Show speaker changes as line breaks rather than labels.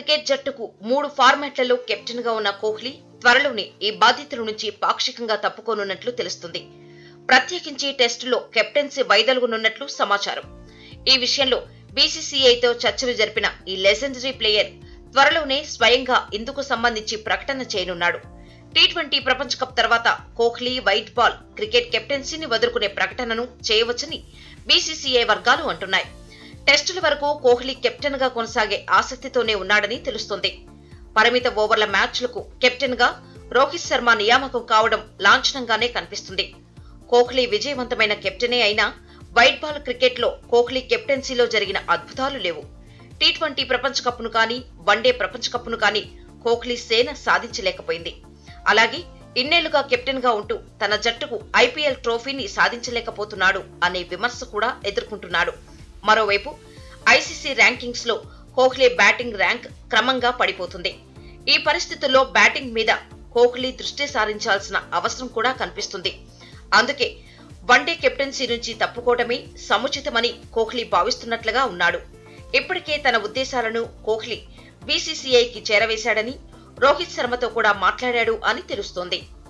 cricket జట్టుకు మూడు ఫార్మాట్లలో captain గా ఉన్న కోహ్లీ త్వరలోనే ఈ బాధ్యతల నుంచి పాక్షికంగా తప్పుకోనున్నట్లు తెలుస్తుంది ప్రత్యేకించి టెస్టులో కెప్టెన్సీ వైదొలుగునున్నట్లు సమాచారం ఈ విషయంలో బీసీసీఐతో చర్చలు జరిపిన ఈ లెజెండరీ ప్లేయర్ త్వరలోనే స్వయంగా ఇందుకు సంబంధించి ప్రకటన చేయనున్నాడు టీ ట్వంటీ ప్రపంచ కప్ తర్వాత కోహ్లీ వైట్ బాల్ క్రికెట్ కెప్టెన్సీని వదులుకునే ప్రకటనను చేయవచ్చని బీసీసీఐ వర్గాలు అంటున్నాయి టెస్టుల వరకు కోహ్లీ కెప్టెన్ గా కొనసాగే ఆసక్తితోనే ఉన్నాడని తెలుస్తోంది పరిమిత ఓవర్ల మ్యాచ్లకు కెప్టెన్ గా రోహిత్ శర్మ నియామకం కావడం లాంఛనంగానే కనిపిస్తుంది కోహ్లీ విజయవంతమైన కెప్టెనే అయినా వైట్ బాల్ క్రికెట్లో కోహ్లీ కెప్టెన్సీలో జరిగిన అద్భుతాలు లేవు టీ ట్వంటీ ప్రపంచ కప్ను కానీ వన్డే ప్రపంచ కప్ను కానీ కోహ్లీ సేన సాధించలేకపోయింది అలాగే ఇన్నేళ్లుగా కెప్టెన్ గా ఉంటూ తన జట్టుకు ఐపీఎల్ ట్రోఫీని సాధించలేకపోతున్నాడు అనే విమర్శ కూడా ఎదుర్కొంటున్నాడు మరోవైపు ఐసీసీ ర్యాంకింగ్స్ లో కోహ్లీ బ్యాటింగ్ ర్యాంక్ క్రమంగా పడిపోతుంది ఈ పరిస్థితుల్లో బ్యాటింగ్ మీద కోహ్లీ దృష్టి సారించాల్సిన అవసరం కూడా కనిపిస్తుంది అందుకే వన్డే కెప్టెన్సీ నుంచి తప్పుకోవడమే సముచితమని కోహ్లీ భావిస్తున్నట్లుగా ఉన్నాడు ఇప్పటికే తన ఉద్దేశాలను కోహ్లీ బీసీసీఐకి చేరవేశాడని రోహిత్ శర్మతో కూడా మాట్లాడాడు అని తెలుస్తోంది